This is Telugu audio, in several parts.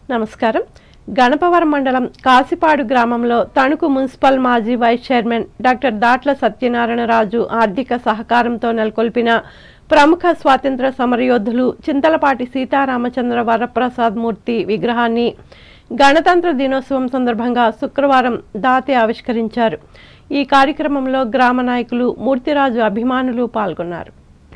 నమస్కారం గణపవరం మండలం కాసిపాడు గ్రామంలో తణుకు మున్సిపల్ మాజీ vice chairman doctor Datla Satyanarayanaraju ఆర్థిక సహకారంతో నెలకొల్పిన ప్రముఖ స్వాతంత్ర సమరయోధులు చింతలపాటి సీతారామచంద్ర వరప్రసాద్ మూర్తి విగ్రహాన్ని గణతంత్ర దినోత్సవం సందర్భంగా శుక్రవారం దాతి ఆవిష్కరించారు ఈ కార్యక్రమంలో గ్రామ నాయకులు మూర్తిరాజు అభిమానులు పాల్గొన్నారు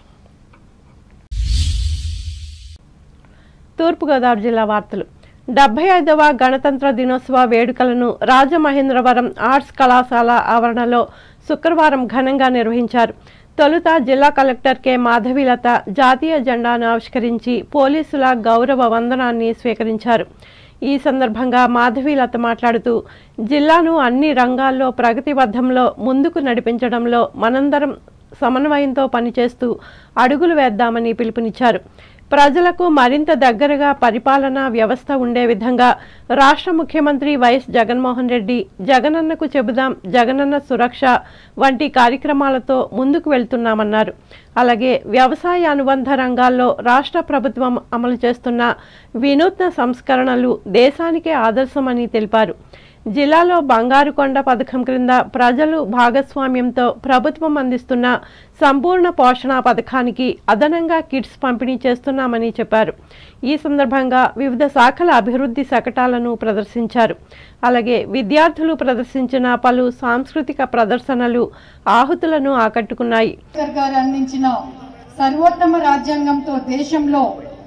తూర్పుగోదావరి జిల్లా వార్తలు డెబ్బై ఐదవ గణతంత్ర దినోత్సవ వేడుకలను రాజమహేంద్రవరం ఆర్ట్స్ కళాశాల ఆవరణలో శుక్రవారం ఘనంగా నిర్వహించారు తొలుత జిల్లా కలెక్టర్ కె మాధవీలత జాతీయ జెండాను ఆవిష్కరించి పోలీసుల గౌరవ వందనాన్ని స్వీకరించారు ఈ సందర్భంగా మాధవీలత మాట్లాడుతూ జిల్లాను అన్ని రంగాల్లో ప్రగతి పథంలో ముందుకు నడిపించడంలో మనందరం సమన్వయంతో పనిచేస్తూ అడుగులు వేద్దామని పిలుపునిచ్చారు ప్రజలకు మరింత దగ్గరగా పరిపాలనా వ్యవస్థ ఉండే విధంగా రాష్ట్ర ముఖ్యమంత్రి వైఎస్ జగన్మోహన్ రెడ్డి జగనన్నకు చెబుదాం జగనన్న సురక్ష వంటి కార్యక్రమాలతో ముందుకు వెళ్తున్నామన్నారు అలాగే వ్యవసాయ అనుబంధ రంగాల్లో రాష్ట్ర ప్రభుత్వం అమలు చేస్తున్న వినూత్న సంస్కరణలు దేశానికే ఆదర్శమని తెలిపారు జిల్లాలో బంగారు కొండ పథకం క్రింద ప్రజలు భాగస్వామ్యంతో ప్రభుత్వం అందిస్తున్న సంపూర్ణ పోషణ పథకానికి అదనంగా కిట్స్ పంపిణీ చేస్తున్నామని చెప్పారు ఈ సందర్భంగా వివిధ శాఖల అభివృద్ధి శకటాలను ప్రదర్శించారు అలాగే విద్యార్థులు ప్రదర్శించిన పలు సాంస్కృతిక ప్రదర్శనలు ఆహుతులను ఆకట్టుకున్నాయి అంబేద్కర్ గారు అందించిన సర్వోత్తమ రాజ్యాంగంతో దేశంలో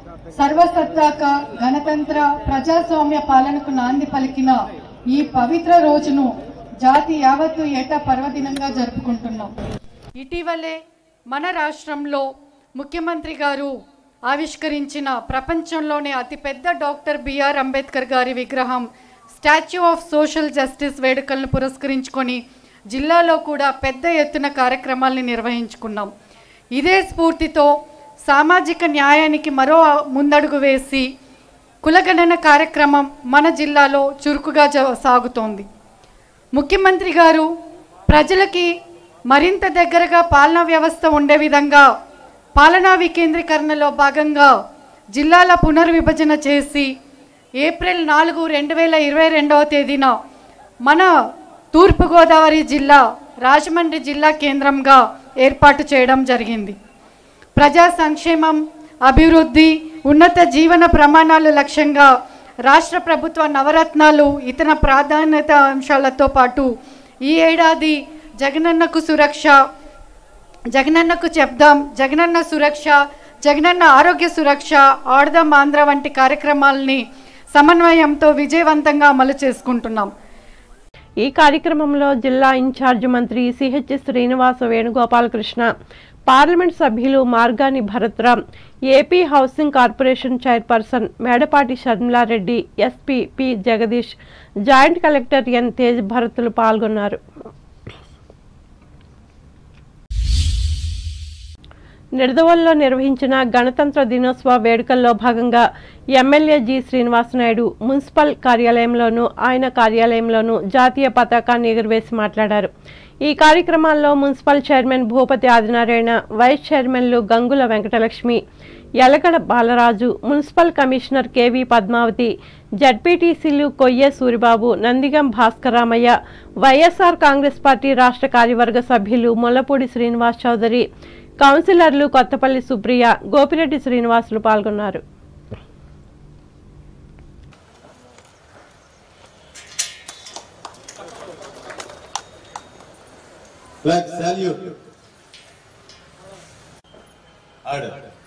సర్వసత్తాక గణతంత్ర ప్రజాస్వామ్య పాలనకు నాంది పలికిన ఈ పవిత్ర రోజును జాతి యావత్తు ఏటా పర్వదినంగా జరుపుకుంటున్నాం ఇటీవలే మన రాష్ట్రంలో ముఖ్యమంత్రి గారు ఆవిష్కరించిన ప్రపంచంలోనే అతిపెద్ద డాక్టర్ బిఆర్ అంబేద్కర్ గారి విగ్రహం స్టాచ్యూ ఆఫ్ సోషల్ జస్టిస్ వేడుకలను పురస్కరించుకొని జిల్లాలో కూడా పెద్ద ఎత్తున కార్యక్రమాల్ని నిర్వహించుకున్నాం ఇదే స్ఫూర్తితో సామాజిక న్యాయానికి మరో ముందడుగు వేసి కులగణన కార్యక్రమం మన జిల్లాలో చురుకుగా జ- సాగుతోంది ముఖ్యమంత్రి గారు ప్రజలకి మరింత దగ్గరగా పాలనా వ్యవస్థ ఉండే విధంగా పాలనా వికేంద్రీకరణలో భాగంగా జిల్లాల పునర్విభజన చేసి ఏప్రిల్ నాలుగు రెండు వేల ఇరవై రెండవ తేదీన మన తూర్పుగోదావరి జిల్లా రాజమండ్రి జిల్లా కేంద్రంగా ఏర్పాటు చేయడం జరిగింది ప్రజా సంక్షేమం అభివృద్ధి ఉన్నత జీవన ప్రమాణాలు లక్ష్యంగా రాష్ట్ర ప్రభుత్వ నవరత్నాలు ఇతర ప్రాధాన్యత అంశాలతో పాటు ఈ ఏడాది జగనన్నకు సురక్ష జగనన్నకు చెప్దాం జగనన్న సురక్ష జగనన్న ఆరోగ్య సురక్ష ఆడదాం ఆంధ్ర వంటి కార్యక్రమాలని సమన్వయంతో విజయవంతంగా అమలు చేసుకుంటున్నాం ఈ కార్యక్రమంలో జిల్లా ఇన్ఛార్జ్ మంత్రి సిహెచ్ శ్రీనివాస వేణుగోపాలకృష్ణ పార్లమెంట్ సభ్యులు Margani Bharatram AP housing corporation chairperson Medapati Sharmilareddy SP P Jagadish joint collector N Tej భరత్లు పాల్గొన్నారు నిడదవల్లో నిర్వహించిన గణతంత్ర దినోత్సవ వేడుకల్లో భాగంగా ఎమ్మెల్యే జి శ్రీనివాసనాయుడు మున్సిపల్ కార్యాలయంలోనూ ఆయన కార్యాలయంలోనూ జాతీయ పతాకాన్ని ఎగురవేసి మాట్లాడారు ఈ కార్యక్రమాల్లో municipal chairman Bhupathi Adinarayana vice చైర్మన్లు Gangula Venkatalakshmi Yalagada Balaraju municipal commissioner K V Padmavathi జడ్పీటీసీలు కొయ్య సూరిబాబు నందిగం భాస్కరామయ్య వైఎస్ఆర్ కాంగ్రెస్ పార్టీ రాష్ట్ర కార్యవర్గ సభ్యులు ముల్లపూడి శ్రీనివాస్ చౌదరి కౌన్సిలర్లు కొత్తపల్లి సుప్రియ గోపిరెడ్డి శ్రీనివాసులు పాల్గొన్నారు Flag salute. ఆడు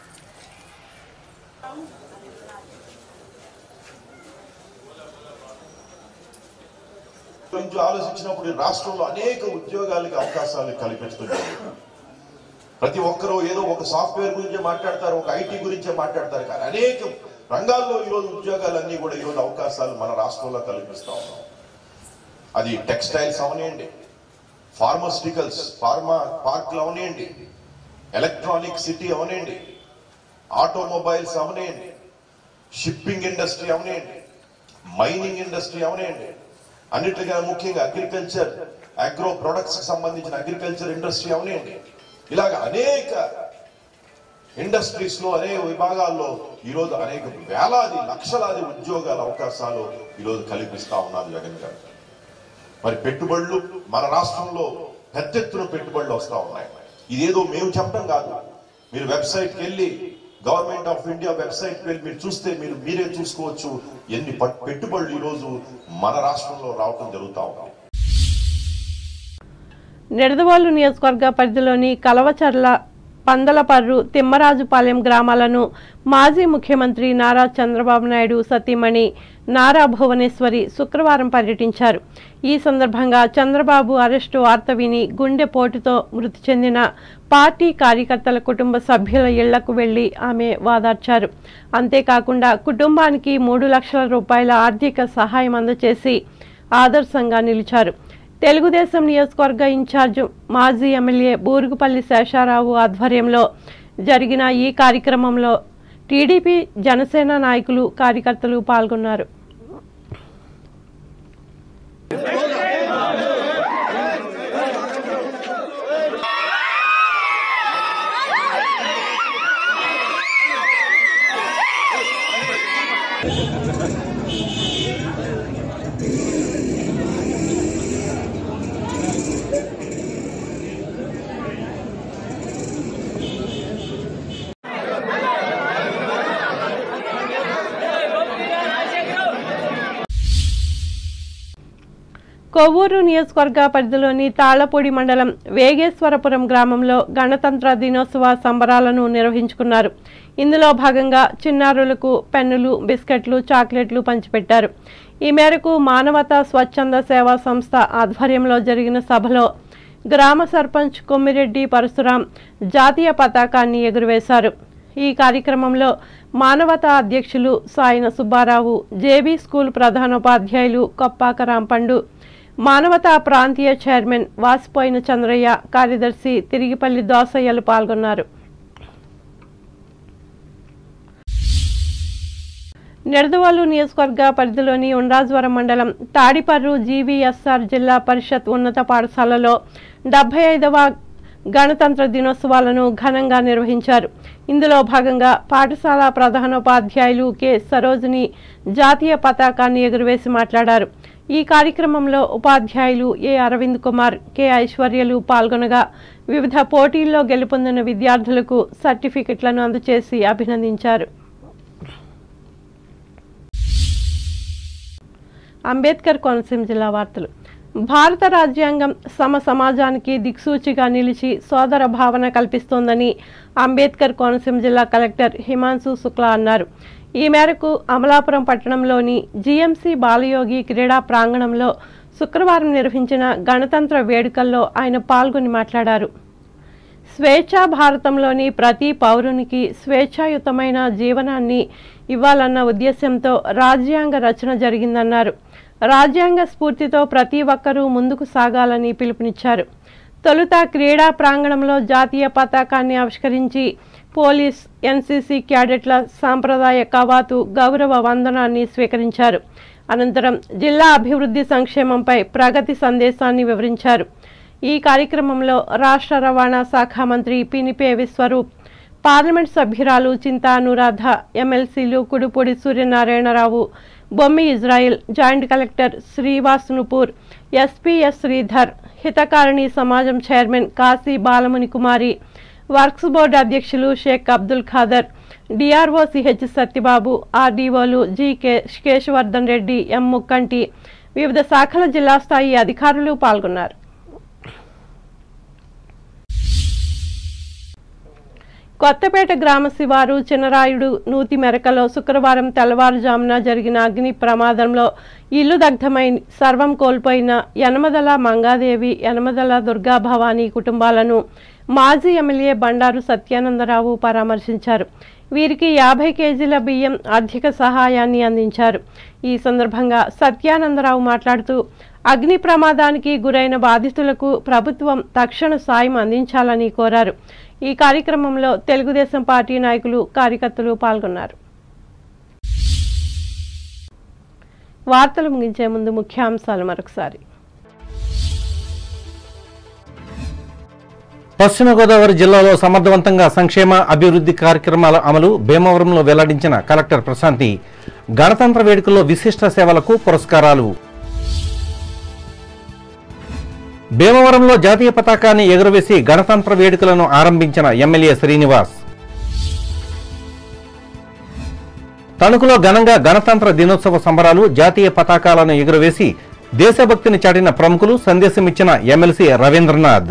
గురించి ఆలోచించినప్పుడు ఈ రాష్ట్రంలో అనేక ఉద్యోగాలకి అవకాశాలు కల్పించడం ప్రతి ఒక్కరూ ఏదో ఒక సాఫ్ట్వేర్ గురించే మాట్లాడతారు ఒక ఐటీ గురించే మాట్లాడతారు కానీ అనేక రంగాల్లో ఈరోజు ఉద్యోగాలన్నీ కూడా ఈరోజు అవకాశాలు మన రాష్ట్రంలో కల్పిస్తా ఉన్నాం అది టెక్స్టైల్స్ అవనివ్వండి ఫార్మాస్యూటికల్స్ ఫార్మా పార్క్లు అవనివ్వండి ఎలక్ట్రానిక్ సిటీ అవనివ్వండి ఆటోమొబైల్స్ అవనివ్వండి షిప్పింగ్ ఇండస్ట్రీ అవనివ్వండి మైనింగ్ ఇండస్ట్రీ అవనివ్వండి అన్నిటిగా ముఖ్యంగా అగ్రికల్చర్ అగ్రో ప్రొడక్ట్స్ కి సంబంధించిన అగ్రికల్చర్ ఇండస్ట్రీ అవనివ్వండి ఇలాగ అనేక ఇండస్ట్రీస్ లో అనేక విభాగాల్లో ఈరోజు అనేక వేలాది లక్షలాది ఉద్యోగాల అవకాశాలు ఈరోజు కల్పిస్తా ఉన్నారు జగన్ గారు మరి పెట్టుబడులు మన రాష్ట్రంలో పెద్ద ఎత్తున పెట్టుబడులు వస్తా ఉన్నాయి ఇదేదో మేము చెప్పడం కాదు మీరు వెబ్సైట్కి వెళ్ళి గవర్నమెంట్ ఆఫ్ ఇండియా వెబ్సైట్ వెళ్ళి మీరు చూస్తే మీరు మీరే చూసుకోవచ్చు ఎన్ని పట్- పెట్టుబడులు ఈరోజు మన రాష్ట్రంలో రావటం జరుగుతా ఉంది నిడదవోలు నియోజకవర్గ పరిధిలోని కలవచర్ల పందలపర్రు తిమ్మరాజుపాలెం గ్రామాలను మాజీ ముఖ్యమంత్రి నారా చంద్రబాబు నాయుడు సతీమణి నారా భువనేశ్వరి శుక్రవారం పర్యటించారు ఈ సందర్భంగా చంద్రబాబు అరెస్టు వార్త విని గుండెపోటుతో మృతి చెందిన పార్టీ కార్యకర్తల కుటుంబ సభ్యుల ఇళ్లకు వెళ్లి ఆమె వాదార్చారు అంతేకాకుండా కుటుంబానికి మూడు లక్షల రూపాయల ఆర్థిక సహాయం అందజేసి ఆదర్శంగా నిలిచారు తెలుగుదేశం నియోజకవర్గ ఇన్ఛార్జ్ మాజీ ఎమ్మెల్యే బూరుగుపల్లి శేషారావు ఆధ్వర్యంలో జరిగిన ఈ కార్యక్రమంలో టీడీపీ జనసేన నాయకులు కార్యకర్తలు పాల్గొన్నారు కొవ్వూరు నియోజకవర్గ పరిధిలోని తాళ్లపూడి మండలం వేగేశ్వరపురం గ్రామంలో గణతంత్ర దినోత్సవ సంబరాలను నిర్వహించుకున్నారు ఇందులో భాగంగా చిన్నారులకు పెన్నులు బిస్కెట్లు చాక్లెట్లు పంచిపెట్టారు ఈ మేరకు మానవతా స్వచ్ఛంద సేవా సంస్థ ఆధ్వర్యంలో జరిగిన సభలో గ్రామ సర్పంచ్ కొమ్మిరెడ్డి పరశురాం జాతీయ పతాకాన్ని ఎగురవేశారు ఈ కార్యక్రమంలో మానవతా అధ్యక్షులు సాయన సుబ్బారావు జేబీ స్కూల్ ప్రధానోపాధ్యాయులు కొప్పాక రాంపండు మానవతా ప్రాంతీయ చైర్మన్ వాసిపోయిన చంద్రయ్య కార్యదర్శి తిరిగిపల్లి దోసయ్యలు పాల్గొన్నారు నిడదవోలు నియోజకవర్గ పరిధిలోని ఉండ్రాజవరం మండలం తాడిపర్రు జీవీఎస్ఆర్ జిల్లా పరిషత్ ఉన్నత పాఠశాలలో డెబ్బై ఐదవ గణతంత్ర దినోత్సవాలను ఘనంగా నిర్వహించారు ఇందులో భాగంగా పాఠశాల ప్రధానోపాధ్యాయులు కె సరోజిని జాతీయ పతాకాన్ని ఎగురవేసి మాట్లాడారు ఈ కార్యక్రమంలో ఉపాధ్యాయులు ఏ అరవింద్ కుమార్ కె ఐశ్వర్యలు పాల్గొనగా వివిధ పోటీల్లో గెలుపొందిన విద్యార్థులకు సర్టిఫికెట్లను అందజేసి అభినందించారు అంబేద్కర్ కోనసీమ జిల్లా వార్తలు భారత రాజ్యాంగం సమ సమాజానికి దిక్సూచిగా నిలిచి సోదర భావన కల్పిస్తోందని అంబేద్కర్ కోనసీమ జిల్లా కలెక్టర్ హిమాంశు శుక్లా అన్నారు ఈ మేరకు అమలాపురం పట్టణంలోని జీఎంసీ బాలయోగి క్రీడా ప్రాంగణంలో శుక్రవారం నిర్వహించిన గణతంత్ర వేడుకల్లో ఆయన పాల్గొని మాట్లాడారు స్వేచ్ఛా భారతంలోని ప్రతి పౌరునికి స్వేచ్ఛాయుతమైన జీవనాన్ని ఇవ్వాలన్న ఉద్దేశంతో రాజ్యాంగ రచన జరిగిందన్నారు రాజ్యాంగ స్ఫూర్తితో ప్రతి ఒక్కరూ ముందుకు సాగాలని పిలుపునిచ్చారు తొలుత క్రీడా ప్రాంగణంలో జాతీయ పతాకాన్ని ఆవిష్కరించి పోలీస్ ఎన్సీసీ క్యాడెట్ల సాంప్రదాయ కవాతు గౌరవ వందనాన్ని స్వీకరించారు అనంతరం జిల్లా అభివృద్ధి సంక్షేమంపై ప్రగతి సందేశాన్ని వివరించారు ఈ కార్యక్రమంలో రాష్ట్ర రవాణా శాఖ మంత్రి పినిపే విశ్వరూప్ పార్లమెంట్ సభ్యురాలు చింతా అనురాధ ఎమ్మెల్సీలు Kudupudi Suryanarayanarao Bommi Israel joint collector Srivas Nupur S P S Sridhar Hitakarini Samajam chairman Kasi Balamuni Kumari works board అధ్యక్షులు షేక్ అబ్దుల్ ఖాదర్ డిఆర్ఓ సిహెచ్ సత్యబాబు ఆర్డీఓలు G K Keshavardhan Reddy M Mukkanti వివిధ శాఖల జిల్లా స్థాయి అధికారులు పాల్గొన్నారు కొత్తపేట గ్రామ శివారు చిన్నరాయుడు నూతి మెరకలో శుక్రవారం తెల్లవారుజామున జరిగిన అగ్ని ప్రమాదంలో ఇల్లు దగ్ధమై సర్వం కోల్పోయిన యనమదల మంగాదేవి యనమదల దుర్గా భవానీ కుటుంబాలను మాజీ ఎమ్మెల్యే బండారు సత్యానందరావు పరామర్శించారు వీరికి యాభై కేజీల బియ్యం ఆర్థిక సహాయాన్ని అందించారు ఈ సందర్భంగా సత్యానందరావు మాట్లాడుతూ అగ్ని ప్రమాదానికి గురైన బాధితులకు ప్రభుత్వం తక్షణ సాయం అందించాలని కోరారు ఈ కార్యక్రమంలో తెలుగుదేశం పార్టీ నాయకులు కార్యకర్తలు పాల్గొన్నారు వార్తలు ముగించే ముందు ముఖ్యాంశాలు మరొకసారి పశ్చిమ గోదావరి జిల్లాలో సమర్థవంతంగా సంక్షేమ అభివృద్ధి కార్యక్రమాల అమలు భీమవరంలో వెల్లడించిన కలెక్టర్ ప్రశాంతి గణతంత్ర వేడుకల్లో విశిష్ట సేవలకు పురస్కారాలు భీమవరంలో జాతీయ పతాకాన్ని ఎగురవేసి గణతంత్ర వేడుకలను ఆరంభించిన ఎమ్మెల్యే శ్రీనివాస్ తణుకులో ఘనంగా గణతంత్ర దినోత్సవ సంబరాలు జాతీయ పతాకాలను ఎగురవేసి దేశభక్తిని చాటిన ప్రముఖులు సందేశమిచ్చిన ఎమ్మెల్సీ రవీంద్రనాథ్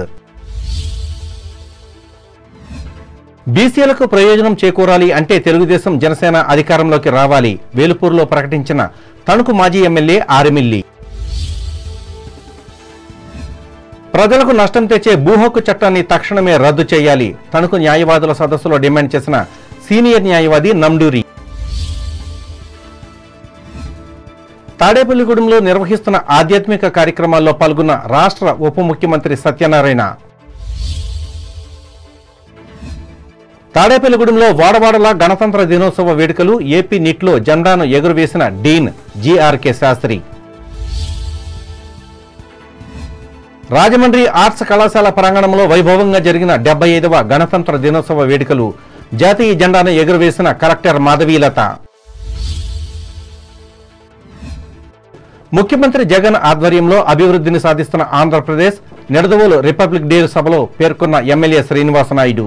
బీసీలకు ప్రయోజనం చేకూరాలి అంటే తెలుగుదేశం జనసేన అధికారంలోకి రావాలి వేలుపూరులో ప్రకటించిన తణుకు మాజీ ఎమ్మెల్యే ఆరెమిల్లి ప్రజలకు నష్టం తెచ్చే భూహక్కు చట్టాన్ని తక్షణమే రద్దు చేయాలి తణుకు న్యాయవాదుల సదస్సులో డిమాండ్ చేసిన సీనియర్ న్యాయవాది నండూరి తాడేపల్లిగూడెంలో నిర్వహిస్తున్న ఆధ్యాత్మిక కార్యక్రమాల్లో పాల్గొన్న రాష్ట్ర ఉప ముఖ్యమంత్రి సత్యనారాయణ తాడేపల్లిగూడెంలో వాడవాడల గణతంత్ర దినోత్సవ వేడుకలు ఏపీ నిట్లో జెండాను ఎగురవేసిన dean G R K Sastry Rajahmundry arts కళాశాల ప్రాంగణంలో వైభవంగా జరిగిన డెబ్బై ఐదవ గణతంత్ర దినోత్సవ వేడుకలు జాతీయ జెండాను ఎగురవేసిన కలెక్టర్ మాధవీలత ముఖ్యమంత్రి జగన్ ఆధ్వర్యంలో అభివృద్ధిని సాధిస్తున్న ఆంధ్రప్రదేశ్ నిడదవోలు రిపబ్లిక్ డే సభలో పేర్కొన్న ఎమ్మెల్యే శ్రీనివాసనాయుడు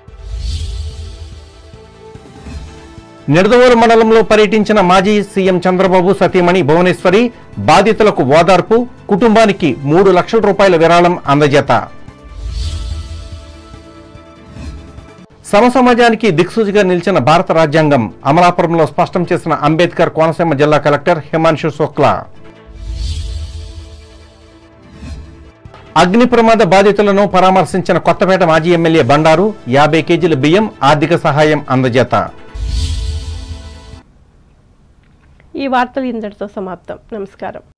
నిడదవోలు మండలంలో పర్యటించిన మాజీ సీఎం చంద్రబాబు సతీమణి భువనేశ్వరి బాధితులకు ఓదార్పు కుటుంబానికి మూడు లక్షల రూపాయల విరాళం అందజేత సమసమాజానికి దిక్సూచిగా నిలిచిన భారత రాజ్యాంగం అమలాపురంలో స్పష్టం చేసిన అంబేద్కర్ కోనసీమ జిల్లా కలెక్టర్ హిమాంశు శుక్లా అగ్ని ప్రమాద బాధితులను పరామర్శించిన కొత్తపేట మాజీ ఎమ్మెల్యే బండారు యాభై కేజీల బియ్యం ఆర్థిక సహాయం అందజేత ఈ వార్తలు ఇంతటితో సమాప్తం నమస్కారం